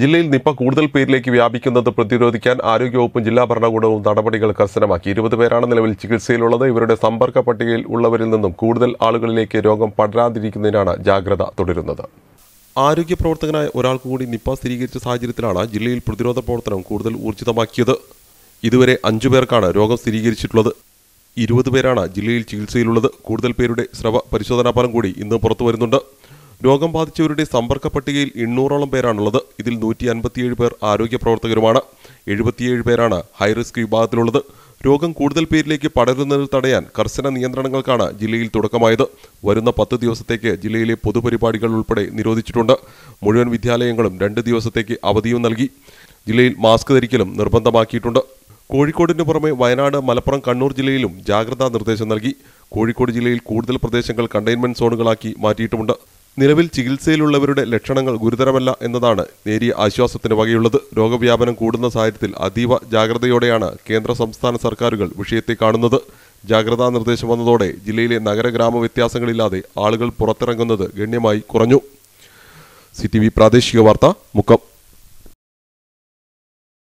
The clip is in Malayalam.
ജില്ലയിൽ നിപ്പ കൂടുതൽ പേരിലേക്ക് വ്യാപിക്കുന്നത് പ്രതിരോധിക്കാൻ ആരോഗ്യവകുപ്പും ജില്ലാ ഭരണകൂടവും നടപടികൾ കർശനമാക്കി ഇരുപത് പേരാണ് നിലവിൽ ചികിത്സയിലുള്ളത് ഇവരുടെ സമ്പർക്ക പട്ടികയിൽ ഉള്ളവരിൽ നിന്നും കൂടുതൽ ആളുകളിലേക്ക് രോഗം പടരാതിരിക്കുന്നതിനാണ് ജാഗ്രത തുടരുന്നത് ആരോഗ്യ പ്രവർത്തകനായ ഒരാൾക്ക് കൂടി നിപ്പ സ്ഥിരീകരിച്ച സാഹചര്യത്തിലാണ് ജില്ലയിൽ പ്രതിരോധ പ്രവർത്തനം കൂടുതൽ ഊർജിതമാക്കിയത് ഇതുവരെ അഞ്ചു പേർക്കാണ് രോഗം സ്ഥിരീകരിച്ചിട്ടുള്ളത് ഇരുപത് പേരാണ് ജില്ലയിൽ ചികിത്സയിലുള്ളത് കൂടുതൽ പേരുടെ സ്രവ പരിശോധനാ ഫലം കൂടി ഇന്ന് പുറത്തു വരുന്നുണ്ട് രോഗം ബാധിച്ചവരുടെ സമ്പർക്ക പട്ടികയിൽ എണ്ണൂറോളം പേരാണുള്ളത് ഇതിൽ നൂറ്റി അൻപത്തിയേഴ് പേർ ആരോഗ്യ പ്രവർത്തകരുമാണ് എഴുപത്തിയേഴ് പേരാണ് ഹൈറിസ്ക് വിഭാഗത്തിലുള്ളത് രോഗം കൂടുതൽ പേരിലേക്ക് പടരുന്നത് തടയാൻ കർശന നിയന്ത്രണങ്ങൾക്കാണ് ജില്ലയിൽ തുടക്കമായത് വരുന്ന പത്ത് ദിവസത്തേക്ക് ജില്ലയിലെ പൊതുപരിപാടികൾ ഉൾപ്പെടെ നിരോധിച്ചിട്ടുണ്ട് മുഴുവൻ വിദ്യാലയങ്ങളും രണ്ട് ദിവസത്തേക്ക് അവധിയും നൽകി ജില്ലയിൽ മാസ്ക് ധരിക്കലും നിർബന്ധമാക്കിയിട്ടുണ്ട് കോഴിക്കോടിന് പുറമെ വയനാട് മലപ്പുറം കണ്ണൂർ ജില്ലയിലും ജാഗ്രതാ നിർദ്ദേശം നൽകി കോഴിക്കോട് ജില്ലയിൽ കൂടുതൽ പ്രദേശങ്ങൾ കണ്ടെയ്ൻമെന്റ് സോണുകളാക്കി മാറ്റിയിട്ടുമുണ്ട് നിലവിൽ ചികിത്സയിലുള്ളവരുടെ ലക്ഷണങ്ങൾ ഗുരുതരമല്ല എന്നതാണ് നേരിയ ആശ്വാസത്തിന് വകയുള്ളത് രോഗവ്യാപനം കൂടുന്ന സാഹചര്യത്തിൽ അതീവ ജാഗ്രതയോടെയാണ് കേന്ദ്ര സംസ്ഥാന സർക്കാരുകൾ വിഷയത്തെ കാണുന്നത് ജാഗ്രതാ നിർദ്ദേശം വന്നതോടെ ജില്ലയിലെ നഗര ഗ്രാമ വ്യത്യാസങ്ങളില്ലാതെ ആളുകൾ പുറത്തിറങ്ങുന്നത് ഗണ്യമായി കുറഞ്ഞു സി പ്രാദേശിക വാർത്ത മുക്കം